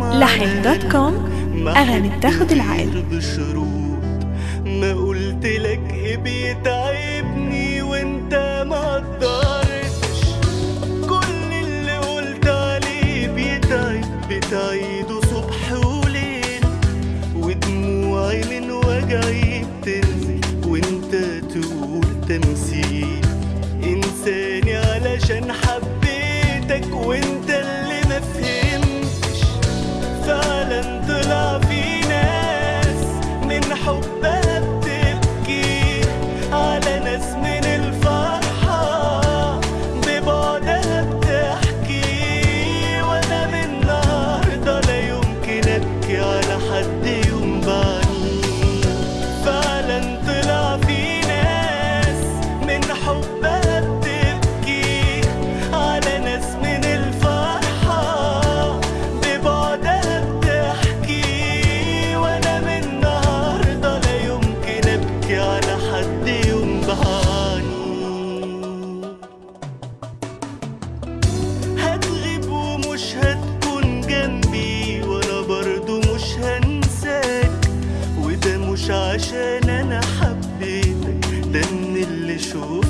لحن دوت كوم أغاني بتاخد العقل بشروط ما قلت لك ايه بيتعبني وانت ما قدرتش كل اللي قلت عليه بيتعب بتعيده صبح وليل ودموعي من وجعي بتنزل وانت تقول تمثيل انساني علشان حبيتك وانت اللي ما فهمتش فعلا طلع في ناس من حبها بتبكي على ناس من الفرحة ببعدها بتحكي وانا من النهاردة لا يمكن ابكي على حد يوم بعدي فعلا طلع في ناس من حبها بتبكي على ناس من الفرحة ببعدها بتحكي وانا من النهاردة لا يمكن ابكي على حد يوم بعاني هتغيب ومش هتكون جنبي وانا برضو مش هنساك وده مش عشان انا حبيتك ده من اللي شوف